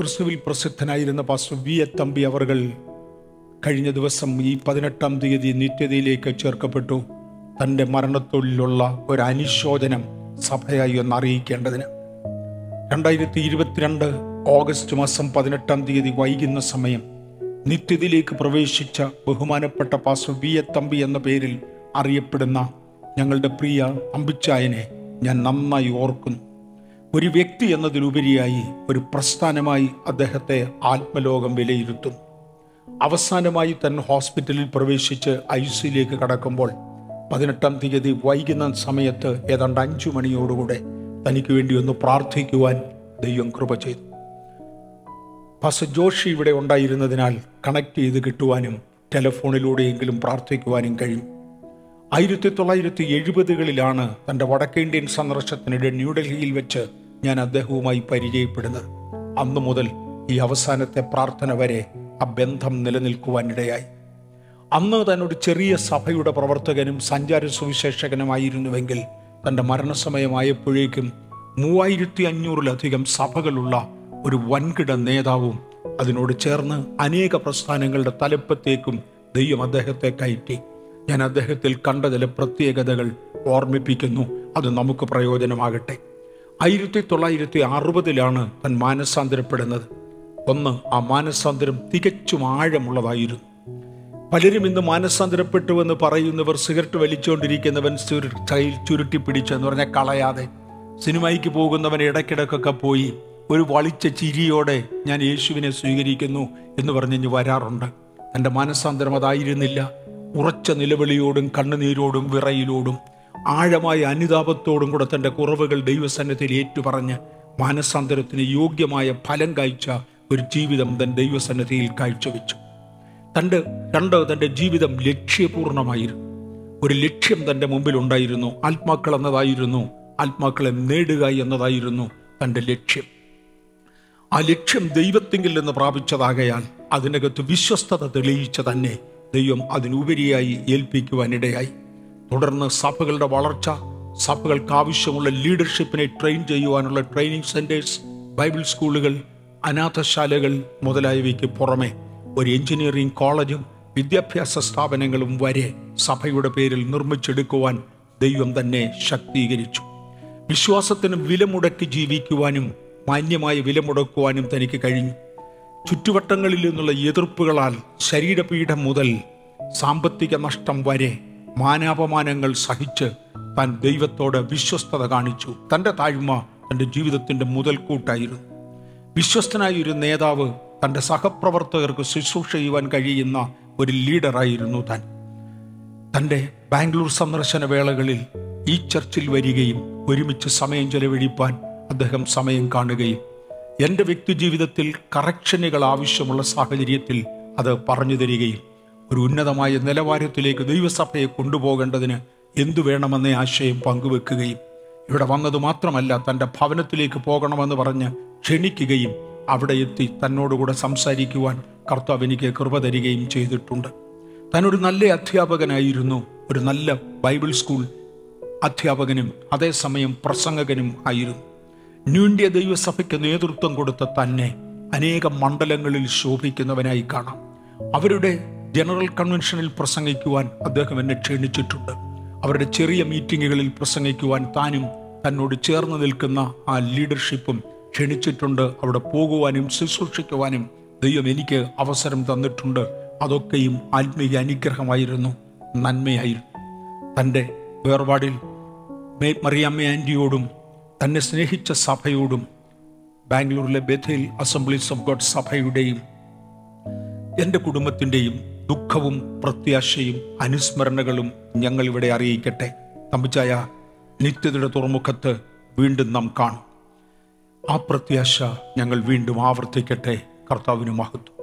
ക്രിസ്തുവിൽ പ്രസിദ്ധനായിരുന്ന pastor V A Thampi അവർകൾ കഴിഞ്ഞ ദിവസം ഈ പതിനെട്ടാം തീയതി നിത്യതയിലേക്ക് ചേർക്കപ്പെട്ടു തൻ്റെ മരണത്തൊഴിലുള്ള ഒരു അനുശോചനം സഭയായി ഒന്ന് അറിയിക്കേണ്ടതിന് രണ്ടായിരത്തി ഇരുപത്തിരണ്ട് ഓഗസ്റ്റ് മാസം പതിനെട്ടാം തീയതി വൈകുന്ന സമയം നിത്യതയിലേക്ക് പ്രവേശിച്ച ബഹുമാനപ്പെട്ട പാസ്റ്റർ വി എ തമ്പി എന്ന പേരിൽ അറിയപ്പെടുന്ന ഞങ്ങളുടെ പ്രിയ അമ്പിച്ചായനെ ഞാൻ നന്നായി ഓർക്കുന്നു ഒരു വ്യക്തി എന്നതിലുപരിയായി ഒരു പ്രസ്ഥാനമായി അദ്ദേഹത്തെ ആത്മലോകം വിലയിരുത്തുന്നു അവസാനമായി തന്നെ ഹോസ്പിറ്റലിൽ പ്രവേശിച്ച് ഐ സിയിലേക്ക് കടക്കുമ്പോൾ പതിനെട്ടാം തീയതി വൈകുന്ന സമയത്ത് ഏതാണ്ട് അഞ്ചു മണിയോടുകൂടെ തനിക്ക് വേണ്ടി ഒന്ന് പ്രാർത്ഥിക്കുവാൻ ദൈവം കൃപ ചെയ്തു പാസ്റ്റർ ജോഷി ഇവിടെ ഉണ്ടായിരുന്നതിനാൽ കണക്ട് ചെയ്ത് കിട്ടുവാനും ടെലിഫോണിലൂടെയെങ്കിലും പ്രാർത്ഥിക്കുവാനും കഴിയും ആയിരത്തി തൊള്ളായിരത്തി എഴുപതുകളിലാണ് തൻ്റെ വടക്കേന്ത്യൻ സന്ദർശനത്തിനിടെ ന്യൂഡൽഹിയിൽ വെച്ച് ഞാൻ അദ്ദേഹവുമായി പരിചയപ്പെടുന്നത് അന്നു മുതൽ ഈ അവസാനത്തെ പ്രാർത്ഥന വരെ ആ ബന്ധം നിലനിൽക്കുവാനിടയായി അന്ന് തന്നൊരു ചെറിയ സഭയുടെ പ്രവർത്തകനും സഞ്ചാര സുവിശേഷകനുമായിരുന്നുവെങ്കിൽ തൻ്റെ മരണസമയമായപ്പോഴേക്കും മൂവായിരത്തി അഞ്ഞൂറിലധികം സഭകളുള്ള ഒരു വൻകിട നേതാവും അതിനോട് ചേർന്ന് അനേക പ്രസ്ഥാനങ്ങളുടെ തലപ്പത്തേക്കും ദൈവം അദ്ദേഹത്തെ കയറ്റി ഞാൻ അദ്ദേഹത്തിൽ കണ്ട ചില പ്രത്യേകതകൾ ഓർമ്മിപ്പിക്കുന്നു അത് നമുക്ക് പ്രയോജനമാകട്ടെ ആയിരത്തി തൊള്ളായിരത്തി അറുപതിലാണ് താൻ മാനസാന്തരപ്പെടുന്നത് ഒന്ന് ആ മാനസാന്തരം തികച്ചും ആഴമുള്ളതായിരുന്നു പലരും ഇന്ന് മാനസാന്തരപ്പെട്ടുവെന്ന് പറയുന്നവർ സിഗരറ്റ് വലിച്ചുകൊണ്ടിരിക്കുന്നവൻ കയ്യിൽ ചുരുട്ടി പിടിച്ചെന്ന് പറഞ്ഞാൽ കളയാതെ സിനിമയ്ക്ക് പോകുന്നവൻ ഇടയ്ക്കിടക്കൊക്കെ പോയി ഒരു വളിച്ച ചിരിയോടെ ഞാൻ യേശുവിനെ സ്വീകരിക്കുന്നു എന്ന് പറഞ്ഞ് വരാറുണ്ട് എൻ്റെ മാനസാന്തരം അതായിരുന്നില്ല ഉറച്ച നിലവിളിയോടും കണ്ണുനീരോടും വിറയിലോടും ആഴമായ അനുതാപത്തോടും കൂടെ തൻ്റെ കുറവുകൾ ദൈവസന്നദ്ധയിൽ ഏറ്റുപറഞ്ഞ് മാനസാന്തരത്തിന് യോഗ്യമായ ഫലം കാഴ്ച ഒരു ജീവിതം തൻ ദൈവസന്നദ്ധയിൽ കാഴ്ചവെച്ചു തൻ്റെ രണ്ട് തൻ്റെ ജീവിതം ലക്ഷ്യപൂർണമായിരുന്നു ഒരു ലക്ഷ്യം തൻ്റെ മുമ്പിൽ ഉണ്ടായിരുന്നു ആത്മാക്കൾ എന്നതായിരുന്നു ആത്മാക്കളെ നേടുക എന്നതായിരുന്നു തൻ്റെ ലക്ഷ്യം ആ ലക്ഷ്യം ദൈവത്തിങ്കിൽ നിന്ന് പ്രാപിച്ചതാകയാൽ അതിനകത്ത് വിശ്വസ്തത തെളിയിച്ച തന്നെ ദൈവം അതിനുപരിയായി ഏൽപ്പിക്കുവാനിടയായി തുടർന്ന് സഭകളുടെ വളർച്ച സഭകൾക്ക് ആവശ്യമുള്ള ലീഡർഷിപ്പിനെ ട്രെയിൻ ചെയ്യുവാനുള്ള ട്രെയിനിങ് സെന്റേഴ്സ് ബൈബിൾ സ്കൂളുകൾ അനാഥശാലകൾ മുതലായവയ്ക്ക് പുറമെ ഒരു എഞ്ചിനീയറിംഗ് കോളേജും വിദ്യാഭ്യാസ സ്ഥാപനങ്ങളും വരെ സഭയുടെ പേരിൽ നിർമ്മിച്ചെടുക്കുവാൻ ദൈവം തന്നെ ശക്തീകരിച്ചു വിശ്വാസത്തിന് വിലമുടക്കി ജീവിക്കുവാനും മാന്യമായ വിലമുടക്കുവാനും തനിക്ക് കഴിഞ്ഞു ചുറ്റുവട്ടങ്ങളിൽ നിന്നുള്ള എതിർപ്പുകളാൽ ശരീരപീഠം മുതൽ സാമ്പത്തിക നഷ്ടം വരെ മാനാപമാനങ്ങൾ സഹിച്ച് താൻ ദൈവത്തോട് വിശ്വസ്തത കാണിച്ചു തൻ്റെ താഴ്മ തൻ്റെ ജീവിതത്തിൻ്റെ മുതൽക്കൂട്ടായിരുന്നു വിശ്വസ്തനായ ഒരു നേതാവ് തൻ്റെ സഹപ്രവർത്തകർക്ക് ശുശ്രൂഷ ചെയ്യുവാൻ കഴിയുന്ന ഒരു ലീഡറായിരുന്നു താൻ തൻ്റെ ബാംഗ്ലൂർ സന്ദർശന വേളകളിൽ ഈ ചർച്ചിൽ വരികയും ഒരുമിച്ച് സമയം ചെലവഴിപ്പാൻ അദ്ദേഹം സമയം കാണുകയും എൻ്റെ വ്യക്തി ജീവിതത്തിൽ കറക്ഷനുകൾ ആവശ്യമുള്ള സാഹചര്യത്തിൽ അത് പറഞ്ഞു തരികയും ഒരു ഉന്നതമായ നിലവാരത്തിലേക്ക് ദൈവസഭയെ കൊണ്ടുപോകേണ്ടതിന് എന്തു വേണമെന്ന ആശയം പങ്കുവെക്കുകയും ഇവിടെ വന്നത് മാത്രമല്ല തൻ്റെ ഭവനത്തിലേക്ക് പോകണമെന്ന് പറഞ്ഞ് ക്ഷണിക്കുകയും അവിടെ എത്തി തന്നോടുകൂടെ സംസാരിക്കുവാൻ കർത്താവ് എനിക്ക് കൃപ തരികയും ചെയ്തിട്ടുണ്ട് താനൊരു നല്ല അധ്യാപകനായിരുന്നു ഒരു നല്ല ബൈബിൾ സ്കൂൾ അധ്യാപകനും അതേസമയം പ്രസംഗകനും ആയിരുന്നു ന്യൂ ഇന്ത്യ ദൈവസഭയ്ക്ക് നേതൃത്വം കൊടുത്ത തന്നെ അനേകം മണ്ഡലങ്ങളിൽ ശോഭിക്കുന്നവനായി കാണാം അവരുടെ ജനറൽ കൺവെൻഷനിൽ പ്രസംഗിക്കുവാൻ അദ്ദേഹം എന്നെ ക്ഷണിച്ചിട്ടുണ്ട് അവരുടെ ചെറിയ മീറ്റിങ്ങുകളിൽ പ്രസംഗിക്കുവാൻ താനും തന്നോട് ചേർന്ന് നിൽക്കുന്ന ആ ലീഡർഷിപ്പും ക്ഷണിച്ചിട്ടുണ്ട് അവിടെ പോകുവാനും ശുശ്രൂഷിക്കുവാനും ദൈവം എനിക്ക് അവസരം തന്നിട്ടുണ്ട് അതൊക്കെയും ആത്മീയ അനുഗ്രഹമായിരുന്നു നന്മയായിരുന്നു തൻ്റെ വേർപാടിൽ മേ മറിയമ്മ ആൻറ്റിയോടും തന്നെ സ്നേഹിച്ച സഭയോടും ബാംഗ്ലൂരിലെ ബഥേൽ അസംബ്ലീസ് ഓഫ് ഗോഡ് സഭയുടെയും എൻ്റെ കുടുംബത്തിൻ്റെയും ദുഃഖവും പ്രത്യാശയും അനുസ്മരണകളും ഞങ്ങൾ ഇവിടെ അറിയിക്കട്ടെ തമ്പിച്ചായ നിത്യതയുടെ തുറമുഖത്ത് വീണ്ടും നാം കാണും ആ പ്രത്യാശ ഞങ്ങൾ വീണ്ടും ആവർത്തിക്കട്ടെ കർത്താവിന് മഹത്വം